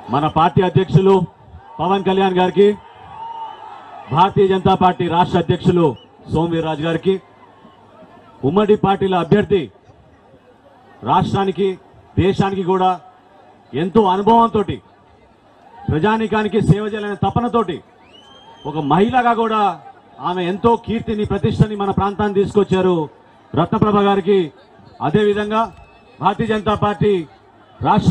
మన పార్టీ అధ్యక్షులు పవన్ కళ్యాణ్ గారికి భారతీయ జనతా పార్టీ రాష్ట్ర అధ్యక్షులు సోమవీర్రాజు గారికి ఉమ్మడి పార్టీల అభ్యర్థి రాష్ట్రానికి దేశానికి కూడా ఎంతో అనుభవంతో ప్రజానీకానికి సేవ చేయాలనే తపనతోటి ఒక మహిళగా కూడా ఆమె ఎంతో కీర్తిని ప్రతిష్టని మన ప్రాంతాన్ని తీసుకొచ్చారు రత్నప్రభ గారికి అదేవిధంగా భారతీయ జనతా పార్టీ రాష్ట్ర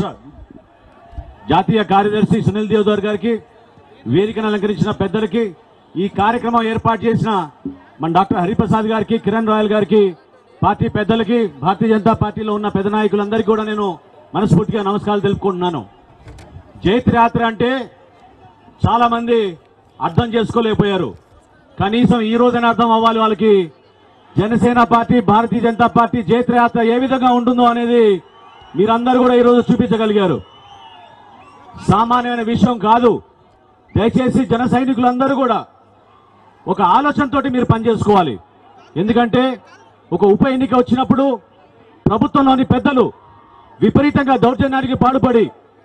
జాతీయ కార్యదర్శి సునీల్ దేవదర్ గారికి వేదికను అలంకరించిన పెద్దలకి ఈ కార్యక్రమం ఏర్పాటు చేసిన మన డాక్టర్ హరిప్రసాద్ గారికి కిరణ్ రాయల్ గారికి పార్టీ పెద్దలకి భారతీయ జనతా పార్టీలో ఉన్న పెద్ద నాయకులందరికీ కూడా నేను మనస్ఫూర్తిగా నమస్కారాలు తెలుపుకుంటున్నాను జైత్రయాత్ర అంటే చాలా మంది అర్థం చేసుకోలేకపోయారు కనీసం ఈ రోజైనా అర్థం అవ్వాలి వాళ్ళకి జనసేన పార్టీ భారతీయ జనతా పార్టీ జైత్రయాత్ర ఏ విధంగా ఉంటుందో అనేది మీరందరూ కూడా ఈరోజు చూపించగలిగారు సామాన్యమైన విషయం కాదు దయచేసి జన సైనికులందరూ కూడా ఒక ఆలోచనతోటి మీరు పనిచేసుకోవాలి ఎందుకంటే ఒక ఉప ఎన్నిక వచ్చినప్పుడు ప్రభుత్వంలోని పెద్దలు విపరీతంగా దౌర్జన్యానికి పాడుపడి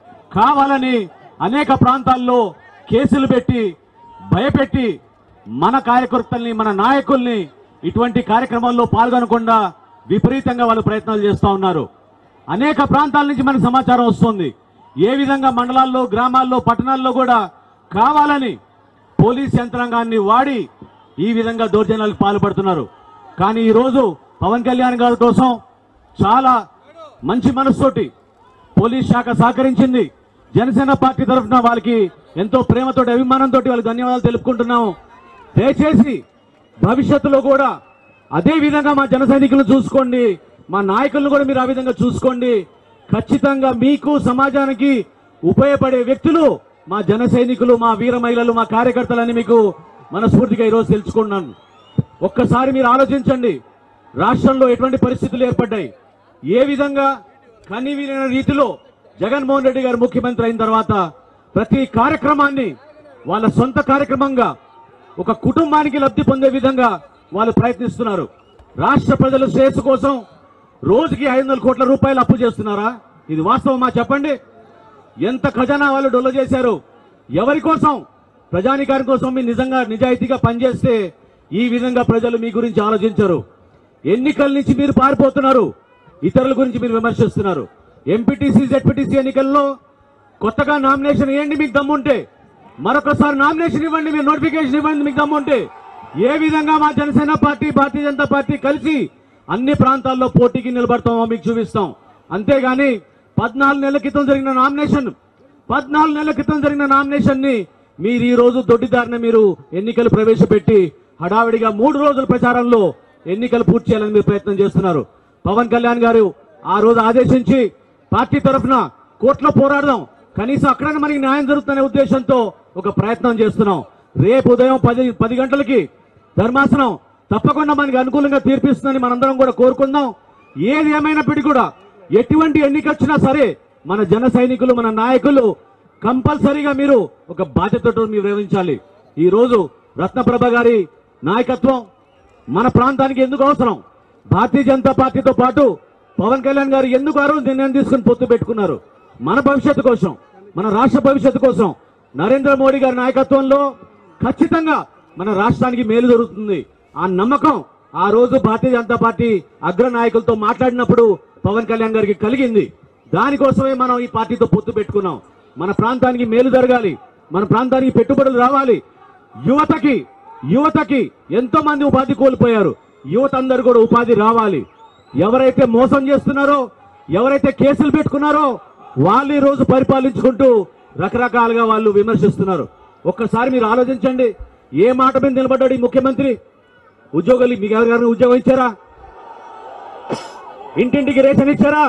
కావాలని అనేక ప్రాంతాల్లో కేసులు పెట్టి భయపెట్టి మన కార్యకర్తల్ని మన నాయకుల్ని ఇటువంటి కార్యక్రమాల్లో పాల్గొనకుండా విపరీతంగా వాళ్ళు ప్రయత్నాలు చేస్తూ ఉన్నారు అనేక ప్రాంతాల నుంచి మనకు సమాచారం వస్తుంది ఏ విధంగా మండలాల్లో గ్రామాల్లో పట్టణాల్లో కూడా కావాలని పోలీస్ యంత్రాంగాన్ని వాడి ఈ విధంగా దౌర్జన్యాలకు పాల్పడుతున్నారు కానీ ఈ రోజు పవన్ కళ్యాణ్ గారి కోసం చాలా మంచి మనసుతోటి పోలీస్ శాఖ సహకరించింది జనసేన పార్టీ తరఫున వాళ్ళకి ఎంతో ప్రేమతోటి అభిమానంతో వాళ్ళకి ధన్యవాదాలు తెలుపుకుంటున్నాం దయచేసి భవిష్యత్తులో కూడా అదే విధంగా మా జన సైనికులను చూసుకోండి మా నాయకులను కూడా మీరు ఆ విధంగా చూసుకోండి ఖచ్చితంగా మీకు సమాజానికి ఉపయోగపడే వ్యక్తులు మా జన సైనికులు మా వీర మహిళలు మా కార్యకర్తలని మీకు మనస్ఫూర్తిగా ఈరోజు తెలుసుకున్నాను ఒక్కసారి మీరు ఆలోచించండి రాష్ట్రంలో ఎటువంటి పరిస్థితులు ఏర్పడ్డాయి ఏ విధంగా కనివీన రీతిలో జగన్మోహన్ రెడ్డి గారు ముఖ్యమంత్రి అయిన తర్వాత ప్రతి కార్యక్రమాన్ని వాళ్ళ సొంత కార్యక్రమంగా ఒక కుటుంబానికి లబ్ధి పొందే విధంగా వాళ్ళు ప్రయత్నిస్తున్నారు రాష్ట్ర ప్రజల శ్రేయస్సు కోసం రోజుకి ఐదు వందల కోట్ల రూపాయలు అప్పు చేస్తున్నారా ఇది వాస్తవమా చెప్పండి ఎంత ఖజానా వాళ్ళు డొల్ల చేశారు ఎవరి కోసం ప్రజానికాని కోసం మీరు నిజంగా నిజాయితీగా పనిచేస్తే ఈ విధంగా ప్రజలు మీ గురించి ఆలోచించరు ఎన్నికల నుంచి మీరు పారిపోతున్నారు ఇతరుల గురించి మీరు విమర్శిస్తున్నారు ఎంపీటీసీ జెడ్పీటీసీ ఎన్నికల్లో కొత్తగా నామినేషన్ వేయండి మీకు దమ్ముంటే మరొకసారి నామినేషన్ ఇవ్వండి మీరు నోటిఫికేషన్ ఇవ్వండి మీకు దమ్ముంటే ఏ విధంగా మా జనసేన పార్టీ భారతీయ జనతా పార్టీ కలిసి అన్ని ప్రాంతాల్లో పోటీకి నిలబడతామో మీకు చూపిస్తాం అంతేగాని పద్నాలుగు నెలల క్రితం జరిగిన నామినేషన్ పద్నాలుగు నెలల క్రితం జరిగిన నామినేషన్ ని మీరు ఈ రోజు దొడ్డిదారిన మీరు ఎన్నికలు ప్రవేశపెట్టి హడావిడిగా మూడు రోజుల ప్రచారంలో ఎన్నికలు పూర్తి చేయాలని మీరు ప్రయత్నం చేస్తున్నారు పవన్ కళ్యాణ్ గారు ఆ రోజు ఆదేశించి పార్టీ తరఫున కోర్టులో పోరాడదాం కనీసం అక్కడైనా మనకి న్యాయం జరుగుతుందనే ఉద్దేశంతో ఒక ప్రయత్నం చేస్తున్నాం రేపు ఉదయం పది పది గంటలకి ధర్మాసనం తప్పకుండా మనకి అనుకూలంగా తీర్పిస్తుందని మనందరం కూడా కోరుకుందాం ఏది ఏమైనప్పటికీ కూడా ఎటువంటి ఎన్నిక వచ్చినా సరే మన జన సైనికులు మన నాయకులు కంపల్సరీగా మీరు ఒక బాధ్యతతో మీరు నిర్వహించాలి ఈ రోజు రత్నప్రభ గారి నాయకత్వం మన ప్రాంతానికి ఎందుకు అవసరం భారతీయ జనతా పార్టీతో పాటు పవన్ కళ్యాణ్ గారు ఎందుకు ఆ రోజు నిర్ణయం తీసుకుని పొత్తు పెట్టుకున్నారు మన భవిష్యత్తు కోసం మన రాష్ట్ర భవిష్యత్తు కోసం నరేంద్ర మోడీ గారి నాయకత్వంలో ఖచ్చితంగా మన రాష్ట్రానికి మేలు జరుగుతుంది ఆ నమ్మకం ఆ రోజు భారతీయ జనతా పార్టీ అగ్ర నాయకులతో మాట్లాడినప్పుడు పవన్ కళ్యాణ్ గారికి కలిగింది దానికోసమే మనం ఈ పార్టీతో పొత్తు పెట్టుకున్నాం మన ప్రాంతానికి మేలు జరగాలి మన ప్రాంతానికి పెట్టుబడులు రావాలి యువతకి యువతకి ఎంతో మంది ఉపాధి కోల్పోయారు యువత అందరు కూడా ఉపాధి రావాలి ఎవరైతే మోసం చేస్తున్నారో ఎవరైతే కేసులు పెట్టుకున్నారో వాళ్ళు ఈ రోజు పరిపాలించుకుంటూ రకరకాలుగా వాళ్ళు విమర్శిస్తున్నారు ఒక్కసారి మీరు ఆలోచించండి ఏ మాట మీద నిలబడ్డాడు ఈ ముఖ్యమంత్రి ఉద్యోగులు మీకు ఎవరికైనా ఉద్యోగం ఇచ్చారా ఇంటింటికి రేషన్ ఇచ్చారా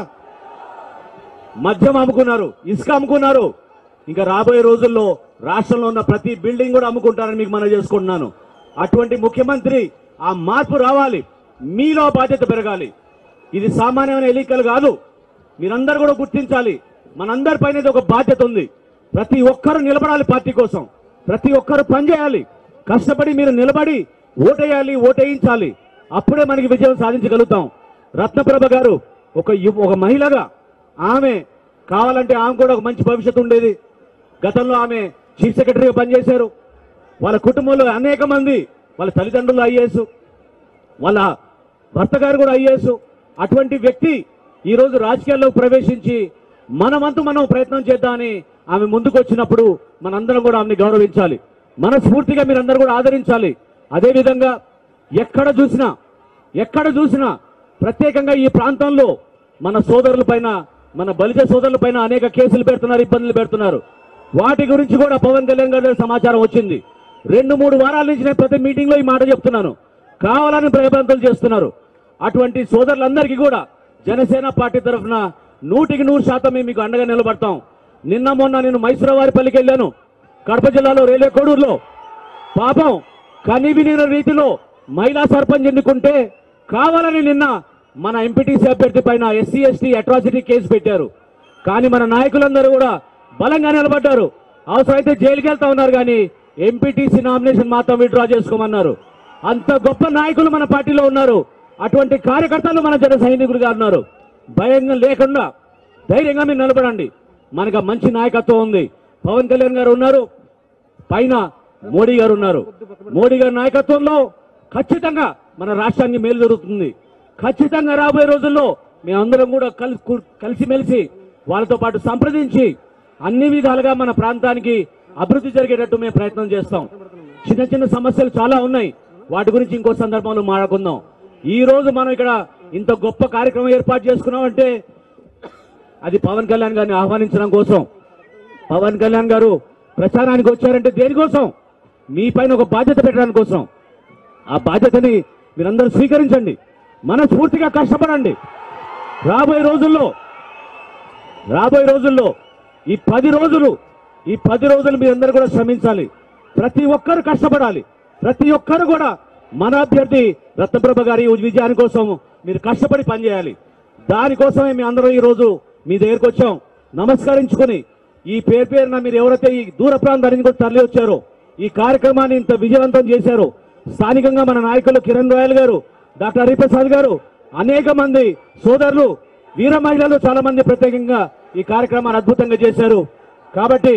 మద్యం అమ్ముకున్నారు ఇసుక అమ్ముకున్నారు ఇంకా రాబోయే రోజుల్లో రాష్ట్రంలో ఉన్న ప్రతి బిల్డింగ్ కూడా అమ్ముకుంటారని మీకు మనం చేసుకుంటున్నాను అటువంటి ముఖ్యమంత్రి ఆ మార్పు రావాలి మీలో బాధ్యత పెరగాలి ఇది సామాన్యమైన ఎన్నికలు కాదు మీరందరూ కూడా గుర్తించాలి మనందరి పైన ఇది ఒక బాధ్యత ఉంది ప్రతి ఒక్కరు నిలబడాలి పార్టీ కోసం ప్రతి ఒక్కరు పనిచేయాలి కష్టపడి మీరు నిలబడి ఓటేయాలి ఓటేయించాలి అప్పుడే మనకి విజయం సాధించగలుగుతాం రత్నప్రభ గారు ఒక యు- ఒక మహిళగా ఆమె కావాలంటే ఆమె కూడా ఒక మంచి భవిష్యత్తు ఉండేది గతంలో ఆమె చీఫ్ సెక్రటరీగా పనిచేశారు వాళ్ళ కుటుంబంలో అనేక మంది వాళ్ళ తల్లిదండ్రులు ఐఏఎస్ వాళ్ళ భర్త గారు కూడా ఐఏఎస్ అటువంటి వ్యక్తి ఈ రోజు రాజకీయాల్లో ప్రవేశించి మనమంతు మనం ప్రయత్నం చేద్దామని ఆమె ముందుకు వచ్చినప్పుడు మనందరం కూడా ఆమెను గౌరవించాలి మనస్ఫూర్తిగా మీరందరూ కూడా ఆదరించాలి అదేవిధంగా ఎక్కడ చూసినా ఎక్కడ చూసినా ప్రత్యేకంగా ఈ ప్రాంతంలో మన సోదరుల పైన మన బలిజ సోదరుల పైన అనేక కేసులు పెడుతున్నారు ఇబ్బందులు పెడుతున్నారు వాటి గురించి కూడా పవన్ కళ్యాణ్ గారి సమాచారం వచ్చింది రెండు మూడు వారాల నుంచి నేను ప్రతి మీటింగ్ లో ఈ మాట చెప్తున్నాను కావాలని భయభ్రాంతులు చేస్తున్నారు అటువంటి సోదరులందరికీ కూడా జనసేన పార్టీ తరఫున నూటికి నూరు శాతం మేము మీకు అండగా నిలబడతాం నిన్న మొన్న నేను మైసూరవారిపల్లికి వెళ్ళాను కడప జిల్లాలో రేలే కోడూరులో పాపం కనివినిన రీతిలో మహిళా సర్పంచ్ ఎన్నుకుంటే కావాలని నిన్న మన ఎంపీటీసీ అభ్యర్థి పైన ఎస్సీ ఎస్టీ అట్రాసిటీ కేసు పెట్టారు కానీ మన నాయకులందరూ కూడా బలంగా నిలబడ్డారు అవసరమైతే జైలుకి వెళ్తా ఉన్నారు కానీ ఎంపీటీసీ నామినేషన్ మాత్రం విత్డ్రా చేసుకోమన్నారు అంత గొప్ప నాయకులు మన పార్టీలో ఉన్నారు అటువంటి కార్యకర్తలు మన జన సైనికులుగా ఉన్నారు భయంగా లేకుండా ధైర్యంగా మీరు నిలబడండి మనకు ఆ మంచి నాయకత్వం ఉంది పవన్ కళ్యాణ్ గారు ఉన్నారు పైన మోడీ గారు ఉన్నారు మోడీ గారి నాయకత్వంలో ఖచ్చితంగా మన రాష్ట్రానికి మేలు జరుగుతుంది ఖచ్చితంగా రాబోయే రోజుల్లో మేమందరం కూడా కలిసి కలిసిమెలిసి వాళ్ళతో పాటు సంప్రదించి అన్ని విధాలుగా మన ప్రాంతానికి అభివృద్ధి జరిగేటట్టు మేము ప్రయత్నం చేస్తాం చిన్న చిన్న సమస్యలు చాలా ఉన్నాయి వాటి గురించి ఇంకో సందర్భంలో మాట్లాడుకుందాం ఈ రోజు మనం ఇక్కడ ఇంత గొప్ప కార్యక్రమం ఏర్పాటు చేసుకున్నామంటే అది పవన్ కళ్యాణ్ గారిని ఆహ్వానించడం కోసం పవన్ కళ్యాణ్ గారు ప్రచారానికి వచ్చారంటే దేనికోసం మీ పైన ఒక బాధ్యత పెట్టడానికి కోసం ఆ బాధ్యతని మీరందరూ స్వీకరించండి మనస్ఫూర్తిగా కష్టపడండి రాబోయే రోజుల్లో రాబోయే రోజుల్లో ఈ పది రోజులు ఈ పది రోజులు మీరందరూ కూడా శ్రమించాలి ప్రతి ఒక్కరు కష్టపడాలి ప్రతి ఒక్కరు కూడా మన అభ్యర్థి రత్నప్రభ గారి విజయాని కోసం మీరు కష్టపడి పనిచేయాలి దానికోసమే మీ అందరం ఈ రోజు మీ దగ్గరకు వచ్చాం నమస్కరించుకుని ఈ పేరు పేరున మీరు ఎవరైతే ఈ దూర ప్రాంతానికి కూడా తరలి వచ్చారో ఈ కార్యక్రమాన్ని ఇంత విజయవంతం చేశారో స్థానికంగా మన నాయకులు కిరణ్ రాయల్ గారు డాక్టర్ హరిప్రసాద్ గారు అనేక మంది సోదరులు వీర మహిళలు చాలా మంది ప్రత్యేకంగా ఈ కార్యక్రమాన్ని అద్భుతంగా చేశారు కాబట్టి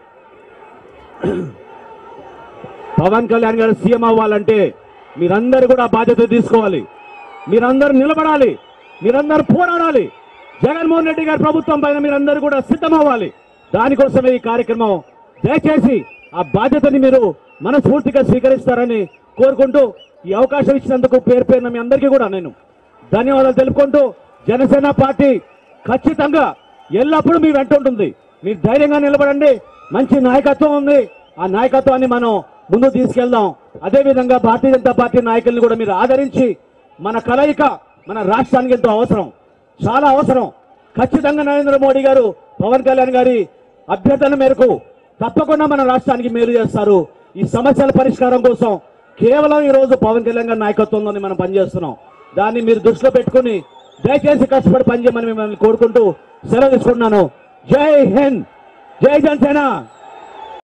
పవన్ కళ్యాణ్ గారు సీఎం అవ్వాలంటే మీరందరూ కూడా బాధ్యత తీసుకోవాలి మీరందరూ నిలబడాలి మీరందరూ పోరాడాలి జగన్మోహన్ రెడ్డి గారి ప్రభుత్వం పైన మీరందరూ కూడా సిద్ధమవ్వాలి దానికోసమే ఈ కార్యక్రమం దయచేసి ఆ బాధ్యతని మీరు మనస్ఫూర్తిగా స్వీకరిస్తారని కోరుకుంటూ ఈ అవకాశం ఇచ్చినందుకు పేరు పేరున మీ అందరికీ కూడా నేను ధన్యవాదాలు తెలుపుకుంటూ జనసేన పార్టీ ఖచ్చితంగా ఎల్లప్పుడూ మీ వెంట ఉంటుంది మీరు ధైర్యంగా నిలబడండి మంచి నాయకత్వం ఉంది ఆ నాయకత్వాన్ని మనం ముందు తీసుకెళ్దాం అదేవిధంగా భారతీయ జనతా పార్టీ నాయకుల్ని కూడా మీరు ఆదరించి మన కలయిక మన రాష్ట్రానికి ఎంతో అవసరం చాలా అవసరం ఖచ్చితంగా నరేంద్ర మోడీ గారు పవన్ కళ్యాణ్ గారి అభ్యర్థన మేరకు తప్పకుండా మన రాష్ట్రానికి మేలు చేస్తారు ఈ సమస్యల పరిష్కారం కోసం కేవలం ఈ రోజు పవన్ కళ్యాణ్ గారి నాయకత్వంలోనే మనం పనిచేస్తున్నాం దాన్ని మీరు దృష్టిలో పెట్టుకుని దయచేసి కష్టపడి పనిచేయమని మిమ్మల్ని కోరుకుంటూ సెలవు తీసుకుంటున్నాను జై హింద్ జై జనసేన